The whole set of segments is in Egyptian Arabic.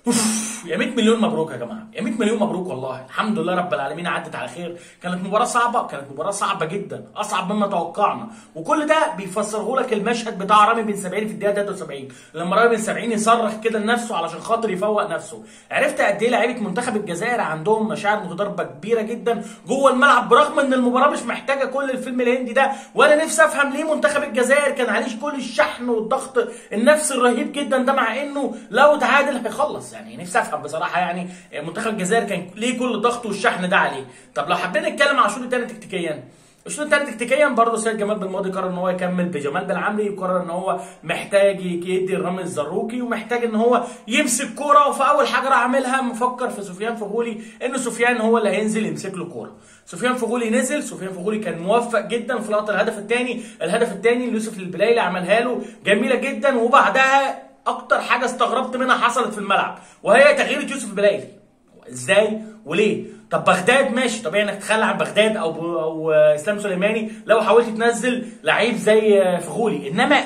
أوف، يا 100 مليون مبروك يا جماعه يا 100 مليون مبروك والله الحمد لله رب العالمين عدت على خير كانت مباراه صعبه كانت مباراه صعبه جدا اصعب مما توقعنا وكل ده بيفسره لك المشهد بتاع رامي بن سبعين في الدقيقه 73 لما رامي بن سبعين يصرخ كده لنفسه علشان خاطر يفوق نفسه عرفت قد ايه لعيبه منتخب الجزائر عندهم مشاعر متضاربه كبيره جدا جوه الملعب برغم ان المباراه مش محتاجه كل الفيلم الهندي ده وانا نفسي افهم ليه منتخب الجزائر كان عليه كل الشحن والضغط النفسي الرهيب جدا ده مع انه لو تعادل هيخلص يعني نفسي افهم بصراحه يعني منتخب الجزائر كان ليه كل الضغط والشحن ده عليه طب لو حبينا نتكلم على الشوط الثاني تكتيكيا الشوط الثاني تكتيكيا برضه سيد جمال بالماضي قرر ان هو يكمل بجمال بالعمري وقرر ان هو محتاج يدي الرامي الزروكي ومحتاج ان هو يمسك كوره وفي اول حاجه راح عاملها مفكر في سفيان فغولي ان سفيان هو اللي هينزل يمسك له كوره سفيان فغولي نزل سفيان فغولي كان موفق جدا في لقطه الهدف الثاني الهدف الثاني اللي يوسف البلايلي عملها له جميله جدا وبعدها اكتر حاجه استغربت منها حصلت في الملعب وهي تغيير يوسف البلايلي ازاي وليه طب بغداد ماشي طبيعي انك تتخلى عن بغداد او او اسلام سليماني لو حاولت تنزل لعيب زي فغولي انما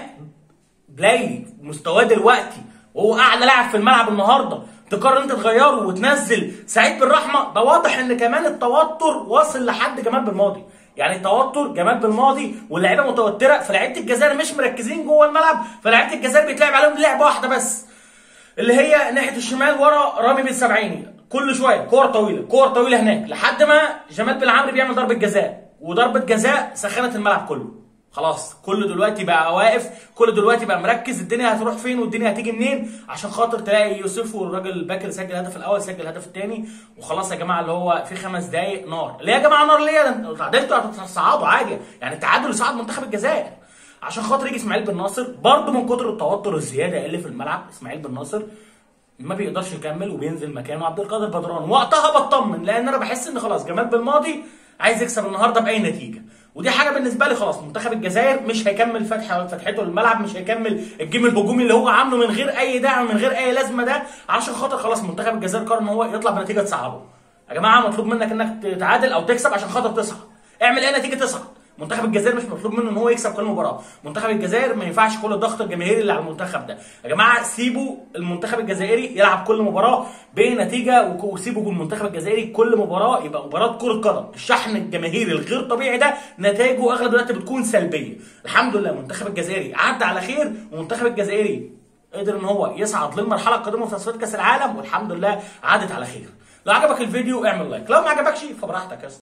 بلايلي مستواه دلوقتي وهو اعلى لاعب في الملعب النهارده تقرر انت تغيره وتنزل سعيد بالرحمه ده واضح ان كمان التوتر واصل لحد جمال بالماضي يعني توتر جمال بالماضي واللعيبه متوتره فلعيبه الجزائر مش مركزين جوه الملعب فلعيبه الجزائر بيتلعب عليهم لعبه واحده بس اللي هي ناحيه الشمال ورا رامي بن سبعيني كل شويه كور طويله كور طويله هناك لحد ما جمال بن عمرو بيعمل ضربه جزاء وضربه جزاء سخنت الملعب كله خلاص كله دلوقتي بقى واقف كله دلوقتي بقى مركز الدنيا هتروح فين والدنيا هتيجي منين عشان خاطر تلاقي يوسف والراجل الباكر سجل الهدف الاول سجل الهدف الثاني وخلاص يا جماعه اللي هو في خمس دقائق نار ليه يا جماعه نار ليه ده تعادلتوا هتصعدوا عادي يعني التعادل يصعد منتخب الجزائر عشان خاطر يجي اسماعيل بن ناصر برضه من كتر التوتر الزياده اللي في الملعب اسماعيل بن ناصر ما بيقدرش يكمل وبينزل مكانه عبد القادر بدران وقتها بطمن لان انا بحس ان خلاص جمال بالماضي عايز يكسب النهارده باي نتيجه ودي حاجه بالنسبه لي خلاص منتخب الجزائر مش هيكمل فتحه فتحته للملعب مش هيكمل الجيم الهجومي اللي هو عامله من غير اي دعم من غير اي لازمه ده عشان خاطر خلاص منتخب الجزائر قرر ان هو يطلع بنتيجه تصعده يا جماعه مطلوب منك انك تتعادل او تكسب عشان خاطر تصعد اعمل اي نتيجه تصعد منتخب الجزائر مش مطلوب منه ان هو يكسب كل مباراه منتخب الجزائر ما ينفعش كل الضغط الجماهيري اللي على المنتخب ده يا جماعه سيبوا المنتخب الجزائري يلعب كل مباراه بنتيجه وسيبوا المنتخب الجزائري كل مباراه يبقى مباراه كره قدم الشحن الجماهيري الغير طبيعي ده نتائجه اغلب الوقت بتكون سلبيه الحمد لله المنتخب الجزائري عدى على خير والمنتخب الجزائري قدر ان هو يصعد للمرحله القادمه في تصفيات كاس العالم والحمد لله عدت على خير لو عجبك الفيديو اعمل لايك لو ما عجبكش فبراحتك يا